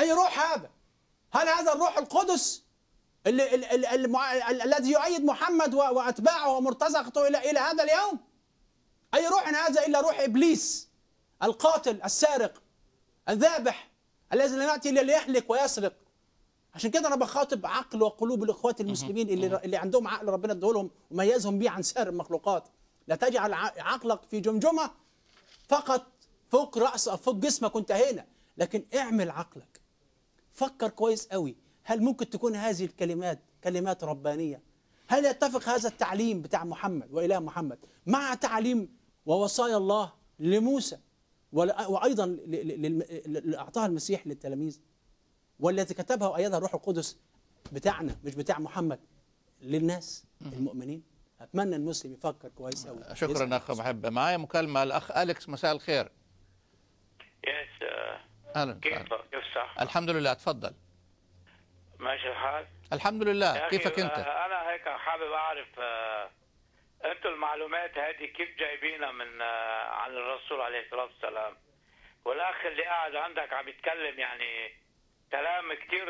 اي روح هذا هل هذا الروح القدس اللي اللي اللي المع... ال- الذي يؤيد محمد و- واتباعه ومرتزقته الى الى هذا اليوم اي روح هذا الا روح ابليس القاتل السارق الذابح الذي لم ياتي الا ليهلك ويسرق عشان كده انا بخاطب عقل وقلوب الاخوات المسلمين اللي اللي عندهم عقل ربنا ادولهم وميزهم بيه عن سائر المخلوقات لا تجعل ع- عقلك في جمجمه فقط فوق راس او فوق جسمك وانتهينا لكن اعمل عقلك فكر كويس قوي هل ممكن تكون هذه الكلمات كلمات ربانيه هل يتفق هذا التعليم بتاع محمد واله محمد مع تعليم ووصايا الله لموسى ولا- وايضا ل- ل- للم- اللي اعطاها المسيح للتلاميذ والتي كتبها وايدها الروح القدس بتاعنا مش بتاع محمد للناس المؤمنين اتمنى المسلم يفكر كويس قوي شكرا اخ محب معايا مكالمه الاخ اليكس مساء الخير يس آه، اهلا كيف وسهلا. كيف صح الحمد لله تفضل ماشي الحال الحمد لله يا أخي، كيفك انت آه، انا هيك حابب اعرف آه، انتوا المعلومات هذه كيف جايبينها من آه، عن الرسول عليه الصلاه والسلام والاخ اللي قاعد عندك عم يتكلم يعني كلام كثير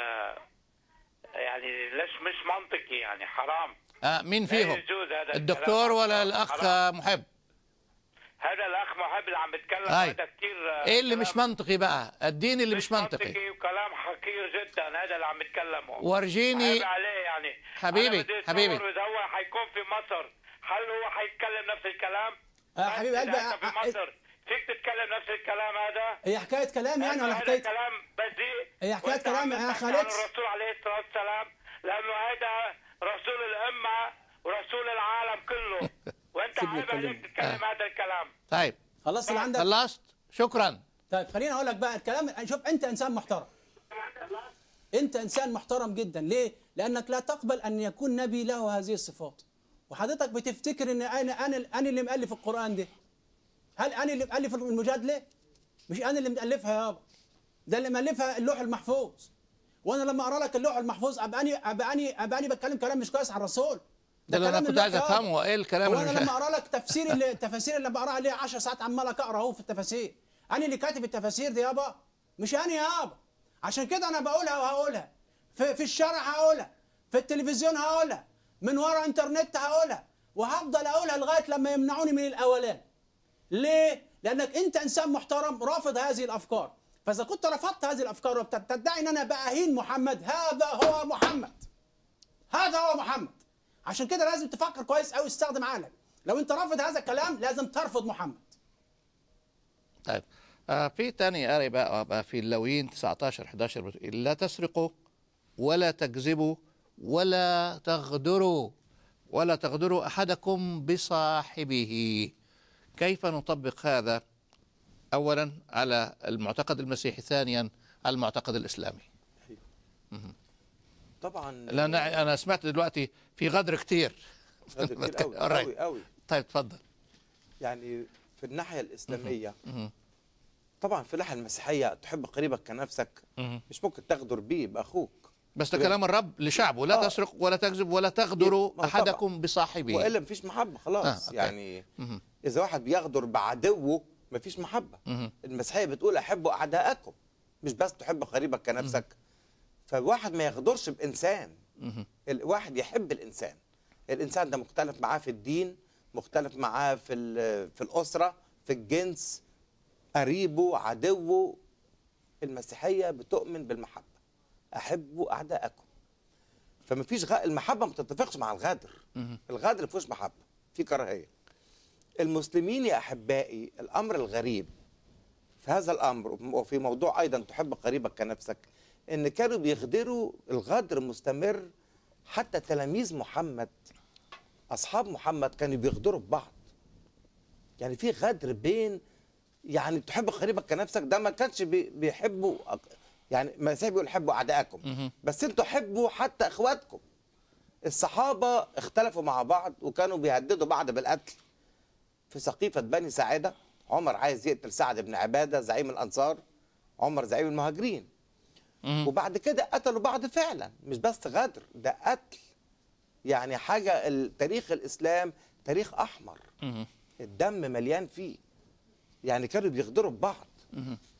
يعني ليش مش منطقي يعني حرام آه مين لا فيهم يجوز هذا الدكتور الكلام. ولا الاخ حرام. محب هذا الاخ محب اللي عم يتكلم هاي. هذا كثير ايه اللي مش منطقي بقى الدين اللي مش منطقي وكلام حقير جدا هذا اللي عم يتكلمه ورجيني عيب عليه يعني حبيبي، أنا بدي أتصور حبيبي. اذا هو حيكون في مصر هل هو حيتكلم نفس الكلام؟ آه، حبيبي قلبي، إذا أنت آه، في آه، مصر فيك تتكلم نفس الكلام هذا؟ هي حكايه كلام يعني ولا هذا حكايه كلام بذيء هي حكاية وأنت كلام عم يا تحكي خالد. عن الرسول عليه الصلاه والسلام لانه هذا رسول الامه ورسول العالم كله وانت سيبني عيب عليك أتكلم. تتكلم هذا الكلام طيب خلصت اللي عندك خلصت شكرا طيب خليني اقول لك بقى الكلام شوف انت انسان محترم انت انسان محترم جدا ليه لانك لا تقبل ان يكون نبي له هذه الصفات وحضرتك بتفتكر ان انا انا انا اللي مؤلف القران ده هل انا اللي مؤلف المجادله مش انا اللي مؤلفها يابا ده اللي مؤلفها اللوح المحفوظ وانا لما اقرا لك اللوح المحفوظ ابقى اني ابقى اني ابقى اني بتكلم كلام مش كويس على الرسول ده اللي انا كلام كنت عايز اللوح يابا. افهمه ايه الكلام هو انا اللي مش لما اقرا لك تفسير اللي التفاسير اللي بقراها ليه 10 ساعات عمال اقرا اهو في التفاسير انا اللي كاتب التفاسير دي يابا مش انا يابا عشان كده انا بقولها وهقولها في, في الشارع هقولها في التلفزيون هقولها من ورا انترنت هقولها وهفضل اقولها لغايه لما يمنعوني من الاولان ليه؟ لانك انت انسان محترم رافض هذه الافكار فاذا كنت رفضت هذه الافكار وبتدعي ان انا باهين محمد هذا هو محمد هذا هو محمد عشان كده لازم تفكر كويس قوي استخدم عقلك لو انت رافض هذا الكلام لازم ترفض محمد طيب آه في تاني قاري بقى, بقى في اللويين 19 11 بتقول لا تسرقوا ولا تكذبوا ولا تغدروا ولا تغدروا احدكم بصاحبه كيف نطبق هذا اولا على المعتقد المسيحي ثانيا على المعتقد الاسلامي طبعا لان انا سمعت دلوقتي في غدر كتير غدر كتير قوي Alright. قوي قوي طيب تفضل يعني في الناحيه الاسلاميه طبعا في الناحيه المسيحيه تحب قريبك كنفسك مهم. مش ممكن تغدر بيه باخوك بس ده كلام الرب لشعبه لا آه. تسرق ولا تكذب ولا تغدروا ما هو احدكم طبعا. بصاحبه والا مفيش محبه آه، خلاص أوكي. يعني مهم. اذا واحد بيغدر بعدوه مفيش محبه مهم. المسيحيه بتقول احبوا اعداءكم مش بس تحب قريبك كنفسك فواحد ما يغدرش بانسان مهم. الواحد يحب الانسان الانسان ده مختلف معاه في الدين مختلف معاه في ال- في الاسره في الجنس قريبه عدوه المسيحيه بتؤمن بالمحبه احبوا اعداءكم فما فيش غ... المحبه ما بتتفقش مع الغدر مهم. الغدر ما فيهوش محبه في كراهيه المسلمين يا احبائي الامر الغريب في هذا الامر وفي موضوع ايضا تحب قريبك كنفسك ان كانوا بيغدروا الغدر مستمر حتى تلاميذ محمد اصحاب محمد كانوا بيغدروا ببعض يعني في غدر بين يعني تحب قريبك كنفسك ده ما كانش بي- بيحبوا يعني المسيح بيقول حبوا اعدائكم مهم. بس انتوا حبوا حتى اخواتكم الصحابه اختلفوا مع بعض وكانوا بيهددوا بعض بالقتل في سقيفه بني ساعده عمر عايز يقتل سعد بن عباده زعيم الانصار عمر زعيم المهاجرين مهم. وبعد كده قتلوا بعض فعلا مش بس غدر ده قتل يعني حاجه ال- تاريخ الاسلام تاريخ احمر مهم. الدم مليان فيه يعني كانوا بيغدروا ببعض مهم.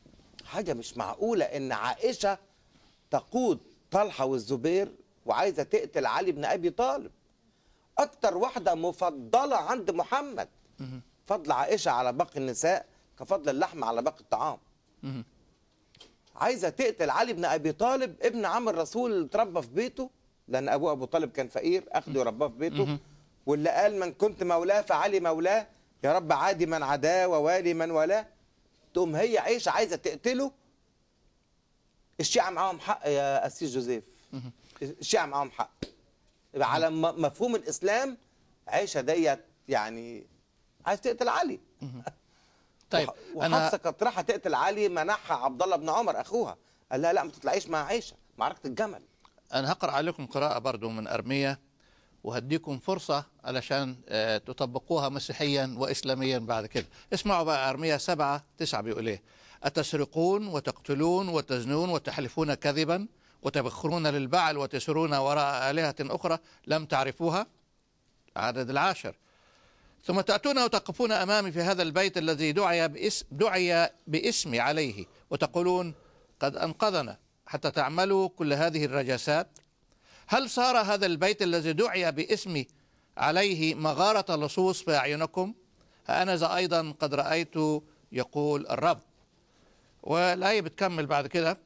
حاجه مش معقوله ان عائشه تقود طلحه والزبير وعايزه تقتل علي بن ابي طالب اكتر واحده مفضله عند محمد فضل عائشه على باقي النساء كفضل اللحم على باقي الطعام مهم. عايزه تقتل علي بن ابي طالب ابن عم الرسول اللي اتربى في بيته لان ابوه ابو طالب كان فقير اخده ورباه في بيته واللي قال من كنت مولاه فعلي مولاه يا رب عادي من عداه ووالي من والاه تقوم هي عيشه عايزه تقتله الشيعه معاهم حق يا اسيس جوزيف الشيعه معاهم حق يبقى على م- مفهوم الاسلام عيشه ديت يعني عايز تقتل علي طيب وح- انا وحفصه كانت رايحه تقتل علي منحها عبد الله بن عمر اخوها قال لها لا ما تطلعيش مع عائشه معركه الجمل انا هقرا عليكم قراءه برضو من ارميه وهديكم فرصه علشان آه، تطبقوها مسيحيا واسلاميا بعد كده اسمعوا بقى ارميه سبعة تسعة بيقول ايه اتسرقون وتقتلون وتزنون وتحلفون كذبا وتبخرون للبعل وتسرون وراء الهه اخرى لم تعرفوها عدد العاشر ثم تأتون وتقفون أمامي في هذا البيت الذي دعي باسم, دعي باسمي عليه وتقولون قد أنقذنا حتى تعملوا كل هذه الرجاسات هل صار هذا البيت الذي دعي باسمي عليه مغارة لصوص في أعينكم أنا ذا أيضا قد رأيت يقول الرب والآية بتكمل بعد كده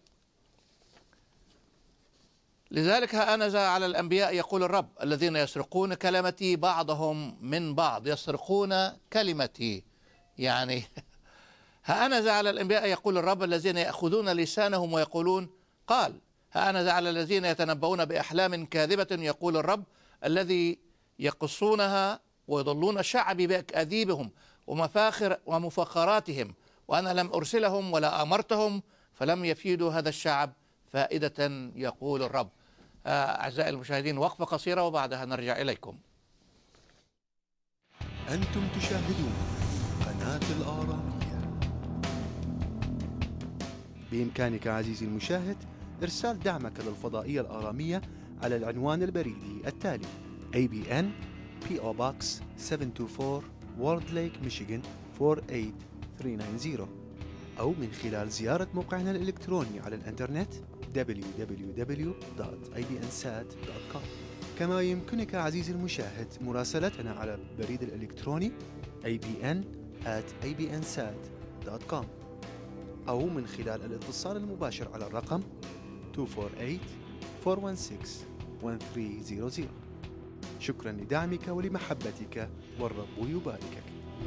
لذلك ها أنا ذا على الأنبياء يقول الرب الذين يسرقون كلمتي بعضهم من بعض يسرقون كلمتي يعني ها أنا ذا على الأنبياء يقول الرب الذين يأخذون لسانهم ويقولون قال ها أنا ذا على الذين يتنبؤون بأحلام كاذبة يقول الرب الذي يقصونها ويضلون شعبي بأكاذيبهم ومفاخر ومفخراتهم وأنا لم أرسلهم ولا أمرتهم فلم يفيدوا هذا الشعب فائدة يقول الرب آه، أعزائي المشاهدين وقفة قصيرة وبعدها نرجع إليكم أنتم تشاهدون قناة الآرامية بإمكانك عزيزي المشاهد إرسال دعمك للفضائية الآرامية على العنوان البريدي التالي ABN PO Box 724 World Lake Michigan 48390 أو من خلال زيارة موقعنا الإلكتروني على الإنترنت www.ibnsat.com كما يمكنك عزيزي المشاهد مراسلتنا على البريد الإلكتروني abn at abnsat.com أو من خلال الاتصال المباشر على الرقم 248-416-1300 شكرا لدعمك ولمحبتك والرب يباركك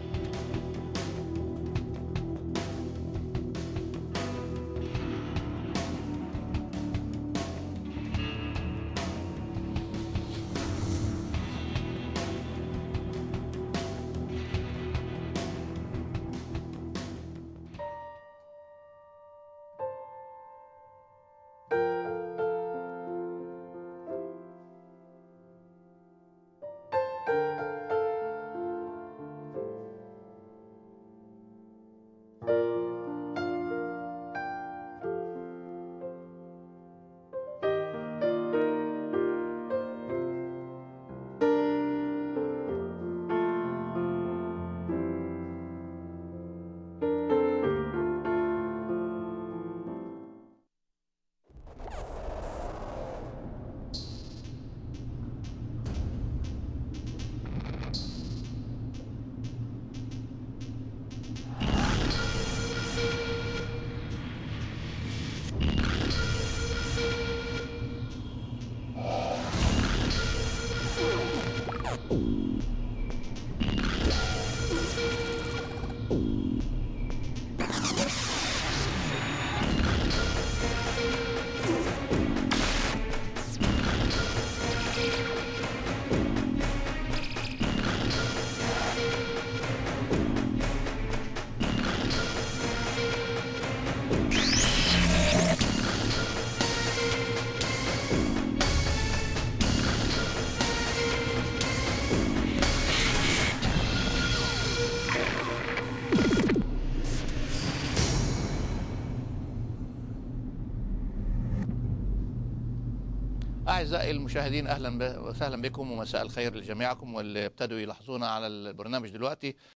أعزائي المشاهدين أهلا ب- وسهلا بكم ومساء الخير لجميعكم واللي ابتدوا يلاحظونا على البرنامج دلوقتي